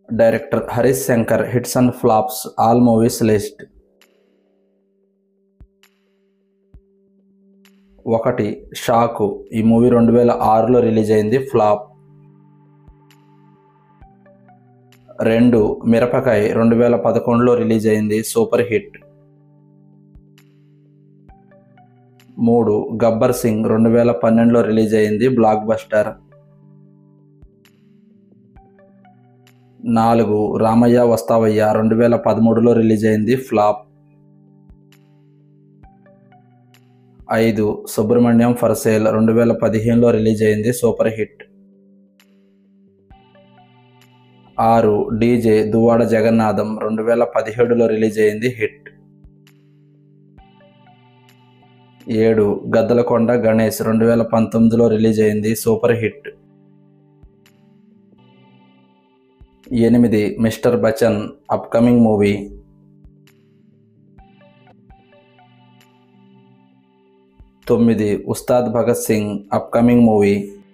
director Harish Shankar hits and flops all movies list ఒకటి షాకు ఈ మూవీ రెండు వేల ఆరులో రిలీజ్ అయింది ఫ్లాప్ రెండు మిరపకాయ రెండు వేల పదకొండులో రిలీజ్ అయింది సూపర్ హిట్ మూడు గబ్బర్ సింగ్ రెండు వేల పన్నెండులో రిలీజ్ అయింది బ్లాక్ బస్టర్ నాలుగు రామయ్య వస్తావయ్య రెండు వేల పదమూడులో రిలీజ్ అయింది ఫ్లాప్ ఐదు సుబ్రహ్మణ్యం ఫర్ సేల్ రెండు వేల పదిహేనులో రిలీజ్ అయింది సూపర్ హిట్ ఆరు డీజే దువ్వాడ జగన్నాథం రెండు వేల పదిహేడులో రిలీజ్ అయింది హిట్ ఏడు గద్దలకొండ గణేష్ రెండు వేల పంతొమ్మిదిలో రిలీజ్ అయింది సూపర్ హిట్ ఎనిమిది మిస్టర్ బచ్చన్ అప్కమింగ్ మూవీ తొమ్మిది ఉస్తాద్ భగత్ సింగ్ అప్కమింగ్ మూవీ